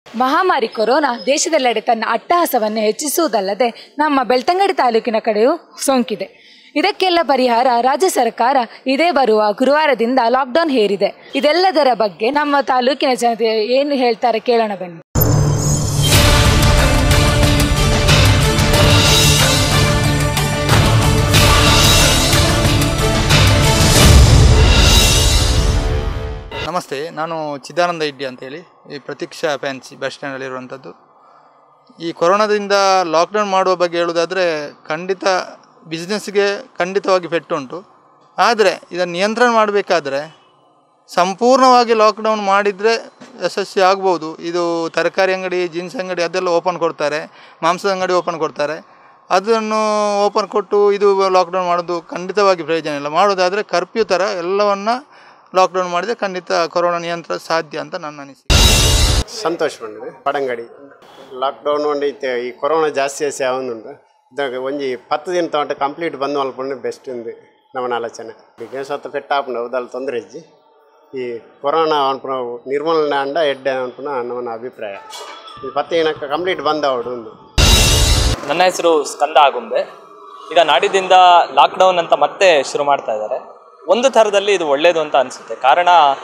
ಮಹಾಮಾರಿ ಕೊರೋನಾ ದೇಶದೆಲ್ಲೆಡೆ ತನ್ನ ಅಟ್ಟಹಾಸವನ್ನು ಹೆಚ್ಚಿಸುವುದಲ್ಲದೆ ನಮ್ಮ ಬೆಳ್ತಂಗಡಿ ತಾಲೂಕಿನ ಕಡೆಯೂ ಸೋಂಕಿದೆ ಇದಕ್ಕೆಲ್ಲ ಪರಿಹಾರ ರಾಜ್ಯ ಸರ್ಕಾರ ಇದೇ ಬರುವ ಗುರುವಾರದಿಂದ ಲಾಕ್ಡೌನ್ ಹೇರಿದೆ ಇದೆಲ್ಲದರ ಬಗ್ಗೆ ನಮ್ಮ ತಾಲೂಕಿನ ಜನತೆ ಏನು ಹೇಳ್ತಾರೆ ಕೇಳೋಣ ಬನ್ನಿ ನಮಸ್ತೆ ನಾನು ಚಿದಾನಂದ ಇಡ್ಡಿ ಅಂತೇಳಿ ಈ ಪ್ರತೀಕ್ಷಾ ಫ್ಯಾನ್ಸಿ ಬಸ್ ಸ್ಟ್ಯಾಂಡಲ್ಲಿರುವಂಥದ್ದು ಈ ಕೊರೋನಾದಿಂದ ಲಾಕ್ಡೌನ್ ಮಾಡುವ ಬಗ್ಗೆ ಹೇಳೋದಾದರೆ ಖಂಡಿತ ಬಿಸ್ನೆಸ್ಗೆ ಖಂಡಿತವಾಗಿ ಪೆಟ್ಟುಂಟು ಆದರೆ ಇದನ್ನು ನಿಯಂತ್ರಣ ಮಾಡಬೇಕಾದ್ರೆ ಸಂಪೂರ್ಣವಾಗಿ ಲಾಕ್ಡೌನ್ ಮಾಡಿದರೆ ಯಶಸ್ವಿ ಆಗ್ಬೋದು ಇದು ತರಕಾರಿ ಅಂಗಡಿ ಜೀನ್ಸ್ ಅಂಗಡಿ ಅದೆಲ್ಲ ಓಪನ್ ಕೊಡ್ತಾರೆ ಮಾಂಸದ ಅಂಗಡಿ ಓಪನ್ ಕೊಡ್ತಾರೆ ಅದನ್ನು ಓಪನ್ ಕೊಟ್ಟು ಇದು ಲಾಕ್ಡೌನ್ ಮಾಡೋದು ಖಂಡಿತವಾಗಿ ಪ್ರಯೋಜನ ಇಲ್ಲ ಮಾಡೋದಾದರೆ ಕರ್ಫ್ಯೂ ಥರ ಎಲ್ಲವನ್ನು ಲಾಕ್ಡೌನ್ ಮಾಡಿದರೆ ಖಂಡಿತ ಕೊರೋನಾ ನಿಯಂತ್ರಣ ಸಾಧ್ಯ ಅಂತ ನನ್ನ ಅನಿಸಿಕೆ ಸಂತೋಷ್ ಬಂದಿದೆ ಪಡಂಗಡಿ ಲಾಕ್ಡೌನ್ ಒಂಡೈತೆ ಈ ಕೊರೋನಾ ಜಾಸ್ತಿ ಜಾಸ್ತಿ ಆವೊಂದುಂಡು ಇದಾಗ ಒಂಜಿ ಪತ್ತು ದಿನ ತಗೊಂಡು ಕಂಪ್ಲೀಟ್ ಬಂದು ಮಲ್ಪಂಡು ಬೆಸ್ಟ್ ఉంది ನಮ್ಮನ ಆಲೋಚನೆ ಬಿಗ್ನೆಸ್ ಹೊತ್ತು ಪೆಟ್ಟ ಆಪುಂಡು ಅವದಲ್ಲಿ ತೊಂದರೆ ಇಜ್ಜಿ ಈ ಕೊರೋನಾ ಅನ್ಪುನ ನಿರ್ಮೂಲನೆ ಅಂಡ ಎಡ್ಡೆ ಅನ್ಪುನ ನಮ್ಮನ ಅಭಿಪ್ರಾಯ ಈ ಪತ್ತು ದಿನಕ್ಕೆ ಕಂಪ್ಲೀಟ್ ಬಂದವಡು ಒಂದು ನನ್ನ ಹೆಸರು ಸ್ಕಂದ ಆಗುಂಬೆ ಈಗ ನಾಡಿದಿಂದ ಲಾಕ್ಡೌನ್ ಅಂತ ಮತ್ತೆ ಶುರು ಮಾಡ್ತಾ ಇದ್ದಾರೆ ಒಂದು ಥರದಲ್ಲಿ ಇದು ಒಳ್ಳೆಯದು ಅಂತ ಅನಿಸುತ್ತೆ ಕಾರಣ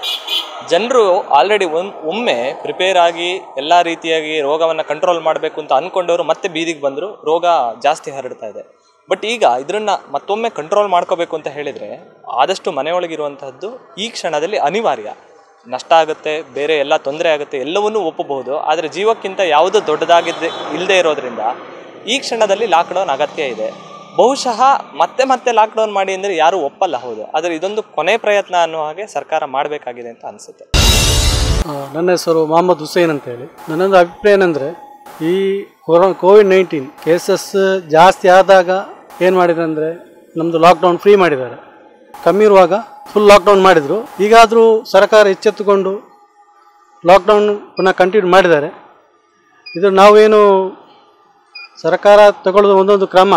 ಜನರು ಆಲ್ರೆಡಿ ಒನ್ ಒಮ್ಮೆ ಪ್ರಿಪೇರ್ ಆಗಿ ಎಲ್ಲ ರೀತಿಯಾಗಿ ರೋಗವನ್ನು ಕಂಟ್ರೋಲ್ ಮಾಡಬೇಕು ಅಂತ ಅಂದ್ಕೊಂಡವರು ಮತ್ತೆ ಬೀದಿಗೆ ಬಂದರು ರೋಗ ಜಾಸ್ತಿ ಹರಡ್ತಾ ಇದೆ ಬಟ್ ಈಗ ಇದನ್ನು ಮತ್ತೊಮ್ಮೆ ಕಂಟ್ರೋಲ್ ಮಾಡ್ಕೋಬೇಕು ಅಂತ ಹೇಳಿದರೆ ಆದಷ್ಟು ಮನೆಯೊಳಗಿರುವಂತಹದ್ದು ಈ ಕ್ಷಣದಲ್ಲಿ ಅನಿವಾರ್ಯ ನಷ್ಟ ಆಗುತ್ತೆ ಬೇರೆ ಎಲ್ಲ ತೊಂದರೆ ಆಗುತ್ತೆ ಎಲ್ಲವನ್ನೂ ಒಪ್ಪಬಹುದು ಆದರೆ ಜೀವಕ್ಕಿಂತ ಯಾವುದೂ ದೊಡ್ಡದಾಗಿದ್ದೆ ಇಲ್ಲದೆ ಇರೋದ್ರಿಂದ ಈ ಕ್ಷಣದಲ್ಲಿ ಲಾಕ್ಡೌನ್ ಅಗತ್ಯ ಇದೆ ಬಹುಶಃ ಮತ್ತೆ ಮತ್ತೆ ಲಾಕ್ಡೌನ್ ಮಾಡಿ ಅಂದರೆ ಯಾರೂ ಒಪ್ಪಲ್ಲ ಹೌದು ಆದರೆ ಇದೊಂದು ಕೊನೆ ಪ್ರಯತ್ನ ಅನ್ನೋ ಹಾಗೆ ಸರ್ಕಾರ ಮಾಡಬೇಕಾಗಿದೆ ಅಂತ ಅನಿಸುತ್ತೆ ಆ, ನನ್ನ ಹೆಸರು ಮೊಹಮ್ಮದ್ ಹುಸೇನ್ ಅಂತೇಳಿ ನನ್ನೊಂದು ಅಭಿಪ್ರಾಯ ಏನಂದರೆ ಈ ಕೊರೋ ಕೋವಿಡ್ ನೈನ್ಟೀನ್ ಕೇಸಸ್ ಜಾಸ್ತಿ ಆದಾಗ ಏನು ಮಾಡಿದ್ದಾರೆ ಅಂದರೆ ನಮ್ಮದು ಲಾಕ್ಡೌನ್ ಫ್ರೀ ಮಾಡಿದ್ದಾರೆ ಕಮ್ಮಿ ಇರುವಾಗ ಫುಲ್ ಲಾಕ್ಡೌನ್ ಮಾಡಿದರು ಈಗಾದರೂ ಸರ್ಕಾರ ಎಚ್ಚೆತ್ತುಕೊಂಡು ಲಾಕ್ಡೌನ್ ಪುನಃ ಕಂಟಿನ್ಯೂ ಮಾಡಿದ್ದಾರೆ ಇದು ನಾವೇನು ಸರ್ಕಾರ ತಗೊಳ್ಳೋದು ಒಂದೊಂದು ಕ್ರಮ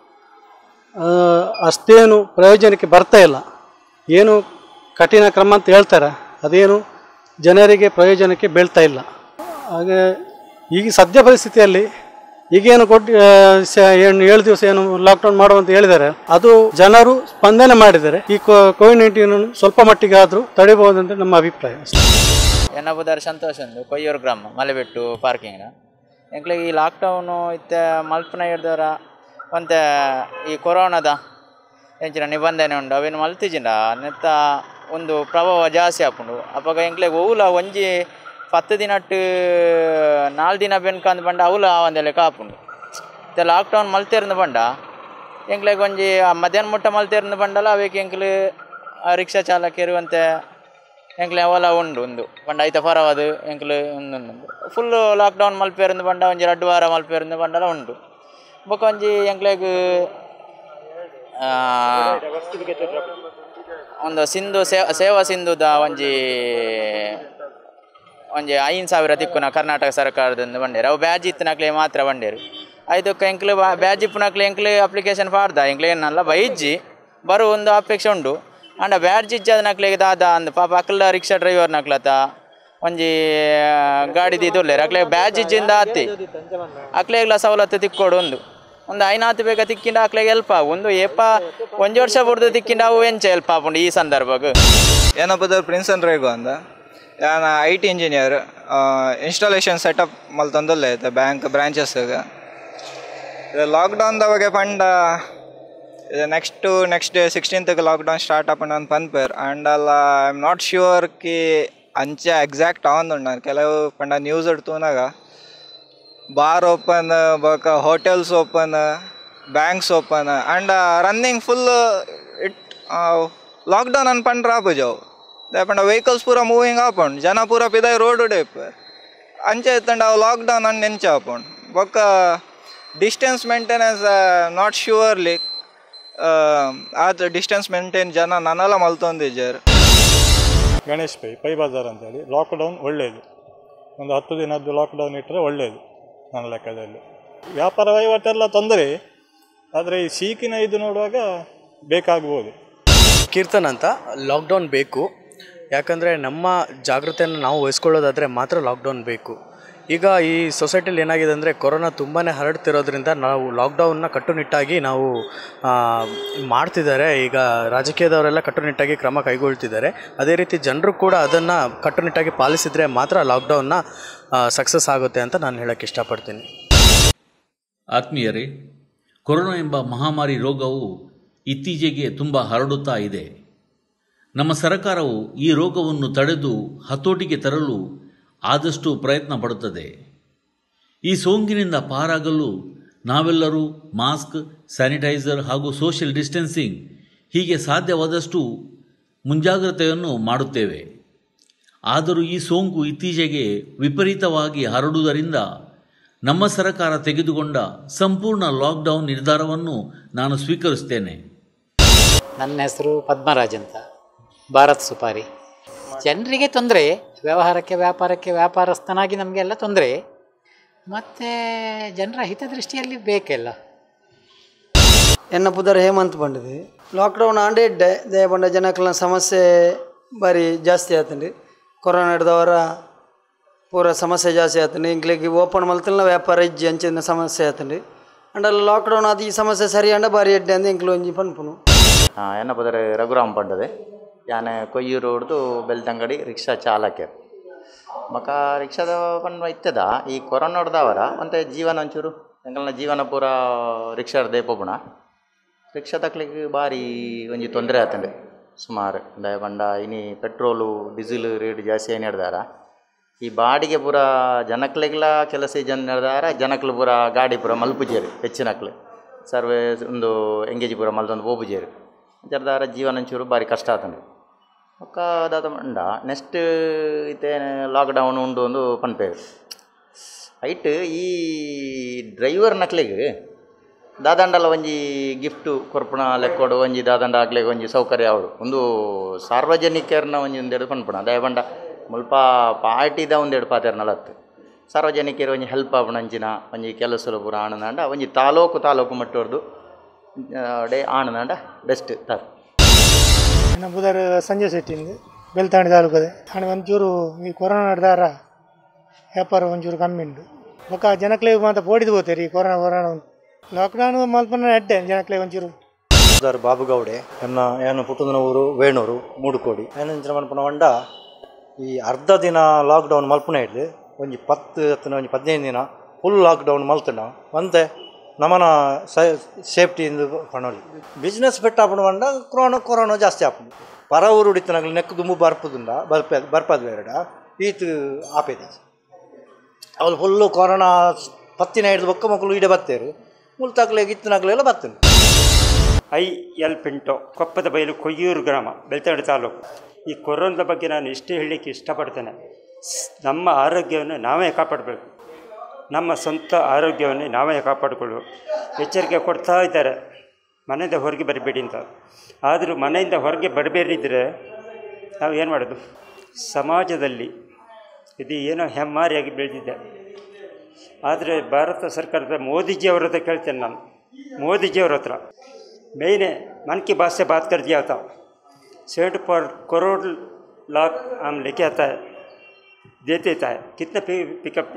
ಆ, ಅಷ್ಟೇನು ಪ್ರಯೋಜನಕ್ಕೆ ಬರ್ತಾ ಇಲ್ಲ ಏನು ಕಠಿಣ ಕ್ರಮ ಅಂತ ಹೇಳ್ತಾರೆ ಅದೇನು ಜನರಿಗೆ ಪ್ರಯೋಜನಕ್ಕೆ ಬೀಳ್ತಾ ಇಲ್ಲ ಹಾಗೆ ಈಗ ಸದ್ಯ ಪರಿಸ್ಥಿತಿಯಲ್ಲಿ ಈಗೇನು ಕೊಟ್ಟು ಆ, ಸ- ಏನು ಏಳು ದಿವಸ ಏನು ಲಾಕ್ಡೌನ್ ಮಾಡುವಂತ ಹೇಳಿದ್ದಾರೆ ಅದು ಜನರು ಸ್ಪಂದನೆ ಮಾಡಿದ್ದಾರೆ ಈ ಕೋವಿಡ್ ನೈನ್ಟೀನ್ ಸ್ವಲ್ಪ ಮಟ್ಟಿಗೆ ಆದರೂ ತಡೆಯಬಹುದಂತ ನಮ್ಮ ಅಭಿಪ್ರಾಯ ಅಷ್ಟೇ. ಎನ್ನ ಬುದಾರ ಸಂತೋಷ ಒಂದು ಕೊಯ್ಯೂರು ಗ್ರಾಮ ಮಲೆಬೆಟ್ಟು ಪಾರ್ಕಿಂಗ್ನ ಎಂಕ್ಲಿಗೆ ಈ ಲಾಕ್ಡೌನು ಇತ್ತ ಮಲ್ಪನ ಹಿಡ್ದವರ ಒಂತ ಈ ಕೊರೋನಾದ ಎಂಚಿನ ನಿಬಂಧನೆ ಉಂಡು ಅವೇನು ಮಲ್ತಿಜಿಂಡ ನೆತ್ತ ಒಂದು ಪ್ರಭಾವ ಜಾಸ್ತಿ ಆಪುಂಡು ಅಪ್ಪಾಗ ಎಂಕ್ಲೆಗ್ ಓವುಲ ಒಂಜಿ ಪತ್ತು ದಿನಟ್ಟು ನಾಲ್ ದಿನ ಬೆನ್ಕಂದು ಬಂಡ ಅವಲ ಒಂದೆಲೆ ಕಾಪುಂಡು ಇತ್ತ ಲಾಕ್ಡೌನ್ ಮಲ್ತಿರ್ದು ಬಂಡ ಎಂಕ್ಲೆಗ್ ಒಂಜಿ ಆ ಮಧ್ಯಾಹ್ನ ಮುಟ್ಟ ಮಲ್ತಿರ್ದು ಬಂಡಲ ಅವೇಕೆ ಎಂಕ್ಲು ಆ ರಿಕ್ಷಾ ಚಾಲಕರು ಅಂತೆ ಎಂಕ್ಲೆ ಅವಲ ಉಂಡು ಒಂದು ಪಂಡ ಐತ ಪರವಾದು ಎಂಕ್ಲು ಒಂದೊಂದು ಫುಲ್ ಲಾಕ್ಡೌನ್ ಮಲ್ಪೇರಿಂದ ಪಂಡ ಒಂಜಿ ರಡ್ಡು ವಾರ ಮಲ್ಪೇರಿಂದ ಪಂಡಲ ಉಂಡು ಬೊಕ ಒಂಜಿ ಎಂಕ್ಲೆಗ್ ಆ, ಒಂದು ಸಿಂಧು ಸೇ ಸೇವಾ ಸಿಂಧುದ ಒಂಜಿ ಒಂಜಿ ಐದು ಸಾವಿರ ತಿಕ್ಕುನ ಕರ್ನಾಟಕ ಸರ್ಕಾರದಿಂದ ಬಂಡೇರು ಅವು ಬ್ಯಾಜ್ ಇತ್ತಿನಕ್ಲೆ ಮಾತ್ರ ಬಂಡೇರು ಐದಕ್ಕೆ ಎಂಕ್ಲು ಬ್ಯಾಜ್ ಇಪ್ಪುನಕ್ಲೆ ಎಂಕ್ಲೆ ಅಪ್ಲಿಕೇಶನ್ ಪಾಡ್ದ ಎಂಕ್ಲೆ ಏನಲ್ಲ ಬೈಜ್ಜಿ ಬರೋ ಒಂದು ಅಪೇಕ್ಷೆ ಉಂಡು ಅಂಡ ಬ್ಯಾಡ್ಜ್ ಇಜ್ಜದ ನಕ್ಲೆಗೆ ದಾದ ಅಂದ್ ಪಾಪ ಅಕ್ಲ ರಿಕ್ಷಾ ಡ್ರೈವರ್ ನಕ್ಲತ ಒಂಜಿ ಗಾಡಿ ದಿದುಲ್ಲೇರು ಅಕ್ಲೆ ಬ್ಯಾಜ್ ಇಜ್ಜಿಂದ ಆತಿ ಅಕ್ಲೆಗ್ಲ ಸವಲತ್ತು ತಿಕ್ಕೋಡು ಒಂದು ಒಂದು ಐನಾತು ಬೇಗ ತಿಕ್ಕಿಂಡ ಅಕ್ಲೆಗೆ ಹೆಲ್ಪ್ ಆವು ಒಂದು ಏಪ ಒಂಜಿ ವರ್ಷ ಬುಡ್ದು ತಿಕ್ಕಿಂಡ ಅವು ಎಂಚ ಹೆಲ್ಪ್ ಆಪುಂಡು ಈ ಸಂದರ್ಭಗ್ ಏನಪ್ಪದ ಪ್ರಿನ್ಸನ್ ರೇಗು ಅಂದ ನಾನು I T engineer installation setup ಮಲ್ತಂದಲ್ಲೇ ಐತೆ ಬ್ಯಾಂಕ್ ಬ್ರಾಂಚಸ್ಗೆ ಇದು ಲಾಕ್ಡೌನ್ದ ಬಗ್ಗೆ ಪಂಡ ಇದು ನೆಕ್ಸ್ಟು ನೆಕ್ಸ್ಟ್ ಡೇ ಸಿಕ್ಸ್ಟೀನ್ತ್ಗೆ ಲಾಕ್ಡೌನ್ ಸ್ಟಾರ್ಟ್ ಆಪಂಡ ಅಂತ ಪನ್ಪೇರ್ ಆ್ಯಂಡ್ ಅಲ್ಲ ಐ ಆಮ್ ನಾಟ್ ಶ್ಯೂರ್ ಕಿ ಅಂಚೆ ಎಕ್ಸಾಕ್ಟ್ ಆವಂದುಂಡು ನಾನು ಕೆಲವು ಪಂಡ ನ್ಯೂಸ್ ಇಡ್ತೂನಾಗ ಬಾರ್ ಓಪನ್ ಬೊಕ hotels open banks open and running full ಇಟ್ ಲಾಕ್ಡೌನ್ ಅನ್ಪಂಡ್ರೆ ಆಪುಜವು ದಾಪಂಡ ವೆಹಿಕಲ್ಸ್ ಪೂರ ಮೂವಿಂಗ್ ಆಪುಂಡು ಜನ ಪೂರ ಪಿದಾಯ್ ರೋಡ್ ಡೇಪ್ ಅಂಚೆ ಇತ್ತಂಡ ಅವು ಲಾಕ್ಡೌನ್ ಅನ್ನು ನೆಂಚ ಆಪುಂಡು ಬೊಕ್ಕ ಡಿಸ್ಟೆನ್ಸ್ ಮೇಂಟೆನೆನ್ಸ್ ನಾಟ್ ಶ್ಯೂರ್ಲಿ ಆದ ಡಿಸ್ಟೆನ್ಸ್ ಮೇಂಟೈನ್ ಜನ ನನ್ನೆಲ್ಲ ಮಲ್ತೊಂದಿದ್ದಾರೆ ಗಣೇಶ್ ಪೈ ಪೈ ಬಜಾರ್ ಅಂತೇಳಿ ಲಾಕ್ಡೌನ್ ಒಳ್ಳೆಯದು ಒಂದು ಹತ್ತು ದಿನದ್ದು ಲಾಕ್ಡೌನ್ ಇಟ್ಟರೆ ಒಳ್ಳೆಯದು ನನ್ನ ಲೆಕ್ಕದಲ್ಲಿ ವ್ಯಾಪಾರ ವಹಿವಾಟೆಲ್ಲ ತೊಂದರೆ ಆದರೆ ಈ ಸೀಕಿನ ಇದು ನೋಡುವಾಗ ಬೇಕಾಗ್ಬೋದು ಕೀರ್ತನ್ ಅಂತ ಲಾಕ್ಡೌನ್ ಬೇಕು ಯಾಕಂದರೆ ನಮ್ಮ ಜಾಗ್ರತೆಯನ್ನು ನಾವು ವಹಿಸ್ಕೊಳ್ಳೋದಾದರೆ ಮಾತ್ರ ಲಾಕ್ಡೌನ್ ಬೇಕು ಈಗ ಈ ಸೊಸೈಟಿಲಿ ಏನಾಗಿದೆ ಅಂದರೆ ಕೊರೋನಾ ತುಂಬಾ ಹರಡ್ತಿರೋದ್ರಿಂದ ನಾವು ಲಾಕ್ಡೌನ್ನ ಕಟ್ಟುನಿಟ್ಟಾಗಿ ನಾವು ಆ, ಮಾಡ್ತಿದ್ದಾರೆ ಈಗ ರಾಜಕೀಯದವರೆಲ್ಲ ಕಟ್ಟುನಿಟ್ಟಾಗಿ ಕ್ರಮ ಕೈಗೊಳ್ತಿದ್ದಾರೆ ಅದೇ ರೀತಿ ಜನರು ಕೂಡ ಅದನ್ನು ಕಟ್ಟುನಿಟ್ಟಾಗಿ ಪಾಲಿಸಿದರೆ ಮಾತ್ರ ಲಾಕ್ಡೌನ್ನ ಸಕ್ಸಸ್ ಆಗುತ್ತೆ ಅಂತ ನಾನು ಹೇಳೋಕ್ಕೆ ಇಷ್ಟಪಡ್ತೀನಿ ಆತ್ಮೀಯರೇ ಕೊರೋನಾ ಎಂಬ ಮಹಾಮಾರಿ ರೋಗವು ಇತ್ತೀಚೆಗೆ ತುಂಬ ಹರಡುತ್ತಾ ಇದೆ ನಮ್ಮ ಸರ್ಕಾರವು ಈ ರೋಗವನ್ನು ತಡೆದು ಹತೋಟಿಗೆ ತರಲು ಆದಷ್ಟು ಪ್ರಯತ್ನ ಪಡುತ್ತದೆ ಈ ಸೋಂಕಿನಿಂದ ಪಾರಾಗಲು ನಾವೆಲ್ಲರೂ ಮಾಸ್ಕ್ ಸ್ಯಾನಿಟೈಸರ್ ಹಾಗೂ ಸೋಷಿಯಲ್ ಡಿಸ್ಟೆನ್ಸಿಂಗ್ ಹೀಗೆ ಸಾಧ್ಯವಾದಷ್ಟು ಮುಂಜಾಗ್ರತೆಯನ್ನು ಮಾಡುತ್ತೇವೆ ಆದರೂ ಈ ಸೋಂಕು ಇತ್ತೀಚೆಗೆ ವಿಪರೀತವಾಗಿ ಹರಡುವುದರಿಂದ ನಮ್ಮ ಸರ್ಕಾರ ತೆಗೆದುಕೊಂಡ ಸಂಪೂರ್ಣ ಲಾಕ್ಡೌನ್ ನಿರ್ಧಾರವನ್ನು ನಾನು ಸ್ವೀಕರಿಸುತ್ತೇನೆ ನನ್ನ ಹೆಸರು ಪದ್ಮರಾಜ್ ಅಂತ ಭಾರತ್ ಸುಪಾರಿ ಜನರಿಗೆ ತೊಂದರೆ ವ್ಯವಹಾರಕ್ಕೆ ವ್ಯಾಪಾರಕ್ಕೆ ವ್ಯಾಪಾರಸ್ಥನಾಗಿ ನಮಗೆಲ್ಲ ತೊಂದರೆ ಮತ್ತು ಜನರ ಹಿತದೃಷ್ಟಿಯಲ್ಲಿ ಬೇಕೆಲ್ಲ ಎನ್ನ ಪುದರ್ ಹೇಮಂತ್ ಬಂಡది ಲಾಕ್ಡೌನ್ ಆಂಡೆ ಇಡ್ಡೆ ದಯಪಂಡ ಜನಕ್ಲ ಸಮಸ್ಯೆ ಬಾರಿ ಜಾಸ್ತಿ ಆತಂಡಿ ಕೊರೋನಾ ಹಿಡ್ದವರ ಪೂರ ಸಮಸ್ಯೆ ಜಾಸ್ತಿ ಆತಂಡಿ ಇಂಕ್ಲಿಗೆ ಓಪನ್ ಮಲ್ತಲ್ನ ವ್ಯಾಪಾರ ಇಜ್ಜಿ ಅಂಚಿನ ಸಮಸ್ಯೆ ಆತಂಡಿ ಅಂಡಲ್ಲ ಲಾಕ್ಡೌನ್ ಆದ ಈ ಸಮಸ್ಯೆ ಸರಿ ಅಂಡ ಬಾರಿ ಎಡ್ಡೆ ಅಂದ ಇಂಕ್ಲು ಒಂಜಿ ಪನ್ಪುನು ಎನ್ನ ಪುದರ್ ರಘುರಾಮ್ ಪಂಡದೆ ಯಾನೆ ಕೊಯ್ಯೂರು ಹೊಡ್ದು ಬೆಳ್ತಂಗಡಿ ರಿಕ್ಷಾ ಚಾಲಕ ಮಕ ರಿಕ್ಷಾದ ಪಂಡ ಇತ್ತದ ಈ ಕೊರೋನಾ ಹೊಡೆದವರ ಮತ್ತು ಜೀವನ ಒಂಚೂರು ಎಂಕಲ್ನ ಜೀವನ ಪೂರ ರಿಕ್ಷಾ ದೇಪುಣ ರಿಕ್ಷಾ ತಕ್ಲಿಕ್ಕೆ ಭಾರಿ ಒಂಜಿ ತೊಂದರೆ ಆತಂಡೆ ಸುಮಾರು ದಯ ಪಂಡ ಇನಿ ಪೆಟ್ರೋಲು ಡೀಸೆಲ್ ರೇಟ್ ಜಾಸ್ತಿ ಏನು ಹಿಡ್ದಾರ ಈ ಬಾಡಿಗೆ ಪೂರ ಜನಕ್ಲೆಗ್ಲ ಕೆಲಸ ಜನ ನಡೆದಾರ ಜನಕ್ಲು ಪೂರ ಗಾಡಿ ಪೂರ ಮಲ್ಪುಜೇರಿ ಹೆಚ್ಚಿನಕ್ಲು ಸರ್ವೇ ಒಂದು ಎಂಗೇಜ್ ಪೂರ ಮಲ್ತೊಂದು ಹೋಪುಜೇರಿ ಜರ್ದಾರ ಜೀವನ ಒಂಚೂರು ಭಾರಿ ಕಷ್ಟ ಆತಂಡೆ ಒಕ್ಕ ದಾದ ಮಂಡ ನೆಕ್ಸ್ಟ್ ಇತ್ತೆ ಲಾಕ್ಡೌನ್ ಉಂಡು ಒಂದು ಪನ್ಪೇರು ಐಟ್ ಈ ಡ್ರೈವರ್ ನಕ್ಲೆಗ್ ದಾದಂಡಲ ಒಂಜಿ ಗಿಫ್ಟ್ ಕೊರ್ಪುಣ ಲೆಕ್ಕೋಡು ಒಂಜಿ ದಾದಂಡ ಆಗ್ಲಿಗೆ ಒಂಜಿ ಸೌಕರ್ಯ ಅವಡು ಒಂದು ಸಾರ್ವಜನಿಕರನ್ನ ಒಂಜಿ ಒಂದೆರಡು ಪನ್ಪುಣ ದಯಬಂಡ ಮುಲ್ಪ ಪಾರ್ಟಿದ ಒಂದೆರಡು ಪಾತೆರ್ ನಲತ್ತು ಸಾರ್ವಜನಿಕರು ಒಂಜಿ ಹೆಲ್ಪ್ ಆಪಣಂಚಿನ ಒಂಜಿ ಕೆಲಸಲು ಪೂರ ಆಣನಾಂಡ ಒಂಜಿ ತಾಲೂಕು ತಾಲೂಕು ಮಟ್ಟೋರ್ದು ಡೇ ಆಣನಾಂಡ ಬೆಸ್ಟ್ ತರ ನನ್ನ ಬುಧವಾರ ಸಂಜೆ ಸೆಟ್ಟಿಂದು ಬೆಳ್ತಾಂಡಿ ತಾಲೂಕದೆ ಹಣ ಒಂಚೂರು ಈ ಕೊರೋನಾ ನಡೆದಾರ ವ್ಯಾಪಾರ ಒಂಚೂರು ಕಮ್ಮಿ ಉಂಟು ಬೊಕ್ಕ ಜನಕ್ಲೆ ಮಾತ್ರ ಪೋಡಿದು ಹೋಗ್ತಾರೆ ಈ ಕೊರೋನಾ ಕೊರೋನಾ ಉಂಟು ಲಾಕ್ಡೌನ್ ಮಲ್ಪನ ಎಡ್ಡೆ ಜನಕ್ಲೆ ಒಂಚೂರು ಸರ್ ಬಾಬುಗೌಡೆ ಎನ್ನ ಏನು ಪುಟ್ಟದನ ಊರು ವೇಣೂರು ಮೂಡುಕೋಡಿ ಏನಂಚಿನ ಮಲ್ಪನ ಹೊಂಡ ಈ ಅರ್ಧ ದಿನ ಲಾಕ್ಡೌನ್ ಮಲ್ಪನೆ ಇಡ್ಲಿ ಒಂಜಿ ಪತ್ತು ಹತ್ತಿನ ಒಂಜಿ ಹದಿನೈದು ದಿನ ಫುಲ್ ಲಾಕ್ಡೌನ್ ಮಲ್ತನ ಅಂತೆ ನಮನ ಸೇಫ್ಟಿಯಿಂದ ಪಣೋಲಿ ಬಿಸ್ನೆಸ್ ಪೆಟ್ಟ ಆಪಣ ಪಂಡ ಕೊರೋನಾ ಕೊರೋನಾ ಜಾಸ್ತಿ ಆಪುಂಡು ಪರ ಊರು ಉಡಿತನಾಗಲಿ ನೆಕ್ ದುಂಬು ಬರ್ಪುದುಂಡ ಬರ್ಪ ಬರ್ಪದ ಬೇಡ ಈತು ಆಪೇದಿ ಅವಳು ಫುಲ್ಲು ಕೊರೋನಾ ಪತ್ತಿನ ಹಿಡಿದು ಬೊಕ್ಕ ಮಕ್ಕಳು ಈಡೆ ಬತ್ತೇರು ಮುಲ್ತಾಗ್ಲೆಗೆ ಇತ್ತನಾಗ್ಲೆಲ್ಲ ಬರ್ತೇನೆ ಐ ಎಲ್ ಪಿಂಟೋ ಕೊಪ್ಪದ ಬಯಲು ಕೊಯ್ಯೂರು ಗ್ರಾಮ ಬೆಳ್ತಂಗಡಿ ತಾಲೂಕು ಈ ಕೊರೋನಾದ ಬಗ್ಗೆ ನಾನು ಇಷ್ಟೇ ಹೇಳಲಿಕ್ಕೆ ಇಷ್ಟಪಡ್ತೇನೆ ಸ್- ನಮ್ಮ ಆರೋಗ್ಯವನ್ನು ನಾವೇ ಕಾಪಾಡಬೇಕು ನಮ್ಮ ಸ್ವಂತ ಆರೋಗ್ಯವನ್ನು ನಾವೇ ಕಾಪಾಡಿಕೊಳ್ಳು ಎಚ್ಚರಿಕೆ ಕೊಡ್ತಾ ಇದ್ದಾರೆ ಮನೆಯಿಂದ ಹೊರಗೆ ಬರಬೇಡಿ ಅಂತ ಆದರೂ ಮನೆಯಿಂದ ಹೊರಗೆ ಬರಬೇಡಿದ್ರೆ ನಾವು ಏನು ಮಾಡೋದು ಸಮಾಜದಲ್ಲಿ ಇದು ಏನೋ ಹೆಮ್ಮಾರಿಯಾಗಿ ಬೆಳೆದಿದೆ ಆದರೆ ಭಾರತ ಸರ್ಕಾರದ ಮೋದಿಜಿಯವ್ರ ಹತ್ರ ಕೇಳ್ತೇನೆ ನಾನು ಮೋದಿಜಿಯವ್ರ ಹತ್ರ ಮೇಯ್ನೆ मन की बात से बात कर दिया था सेवेंटी पर करोड़ लाख हम लेके आता है दे देता है कितना पि पिकअप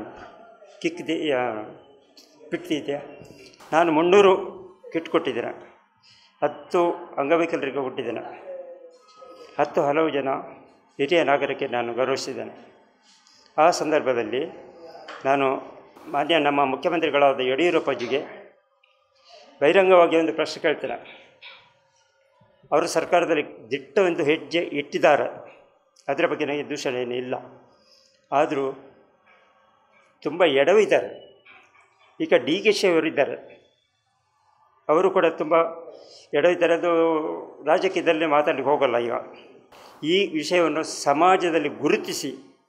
ಕಿಕ್ ದಿ ಬಿಡ್ತಿದ್ದೆ ನಾನು ಮುನ್ನೂರು ಕಿಟ್ ಕೊಟ್ಟಿದ್ದೇನೆ ಹತ್ತು ಅಂಗವಿಕಲರಿಗೆ ಕೊಟ್ಟಿದ್ದೇನೆ ಹತ್ತು ಹಲವು ಜನ ಹಿರಿಯ ನಾಗರಿಕೆ ನಾನು ಗೌರವಿಸಿದ್ದೇನೆ ಆ ಸಂದರ್ಭದಲ್ಲಿ ನಾನು ಮಾನ್ಯ ನಮ್ಮ ಮುಖ್ಯಮಂತ್ರಿಗಳಾದ ಯಡಿಯೂರಪ್ಪಜಿಗೆ ಬಹಿರಂಗವಾಗಿ ಒಂದು ಪ್ರಶ್ನೆ ಕೇಳ್ತೇನೆ ಅವರು ಸರ್ಕಾರದಲ್ಲಿ ದಿಟ್ಟ ಒಂದು ಹೆಜ್ಜೆ ಇಟ್ಟಿದ್ದಾರೆ ಅದರ ಬಗ್ಗೆ ನನಗೆ ದೂಷಣೆ ಏನೂ ಇಲ್ಲ ಆದರೂ ತುಂಬ ಎಡವಿದ್ದಾರೆ ಈಗ ಡಿ ಕೆ ಶಿ ಅವರಿದ್ದಾರೆ ಅವರು ಕೂಡ ತುಂಬ ಎಡವಿದ್ದಾರೆ ಅದು ರಾಜಕೀಯದಲ್ಲಿ ಮಾತಾಡಲಿಕ್ಕೆ ಹೋಗಲ್ಲ ಈಗ ಈ ವಿಷಯವನ್ನು ಸಮಾಜದಲ್ಲಿ ಗುರುತಿಸಿ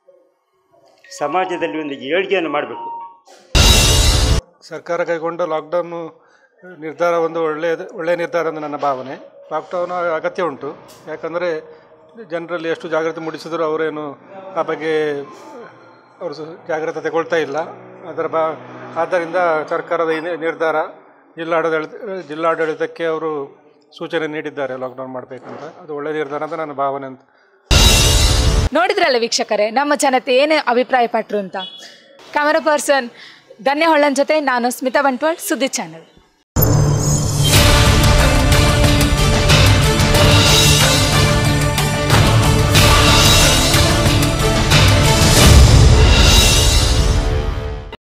ಸಮಾಜದಲ್ಲಿ ಒಂದು ಏಳಿಗೆಯನ್ನು ಮಾಡಬೇಕು ಸರ್ಕಾರ ಕೈಗೊಂಡ ಲಾಕ್ಡೌನ್ ನಿರ್ಧಾರ ಒಂದು ಒಳ್ಳೆಯದು ಒಳ್ಳೆಯ ನಿರ್ಧಾರ ಎಂದು ನನ್ನ ಭಾವನೆ ಲಾಕ್ಡೌನ್ ಅಗತ್ಯ ಉಂಟು ಯಾಕಂದರೆ ಜನರಲ್ಲಿ ಎಷ್ಟು ಜಾಗೃತಿ ಮೂಡಿಸಿದರೂ ಅವರೇನು ಆ ಬಗ್ಗೆ ಅವರು ಸ- ಜಾಗ್ರತೆ ತಗೊಳ್ತಾ ಇಲ್ಲ ಅದರ ಬಾ ಆದ್ದರಿಂದ ಸರ್ಕಾರದ ಈ ನಿ- ನಿರ್ಧಾರ ಜಿಲ್ಲಾಡಳಿತ ಜಿಲ್ಲಾಡಳಿತಕ್ಕೆ ಅವರು ಸೂಚನೆ ನೀಡಿದ್ದಾರೆ ಲಾಕ್ಡೌನ್ ಮಾಡಬೇಕಂತ ಅದು ಒಳ್ಳೆಯ ನಿರ್ಧಾರ ಅಂತ ನನ್ನ ಭಾವನೆ ಅಂತ ನೋಡಿದ್ರಲ್ಲ ವೀಕ್ಷಕರೇ ನಮ್ಮ ಜನತೆ ಏನೇ ಅಭಿಪ್ರಾಯ ಪಟ್ರು ಅಂತ ಕ್ಯಾಮರಾ ಪರ್ಸನ್ ಧನ್ಯ ಹೊಳ್ಳನ್ ಜೊತೆ ನಾನು ಸ್ಮಿತಾ ಬಂಟ್ವಾಳ್ ಸುದ್ದಿ ಚಾನಲ್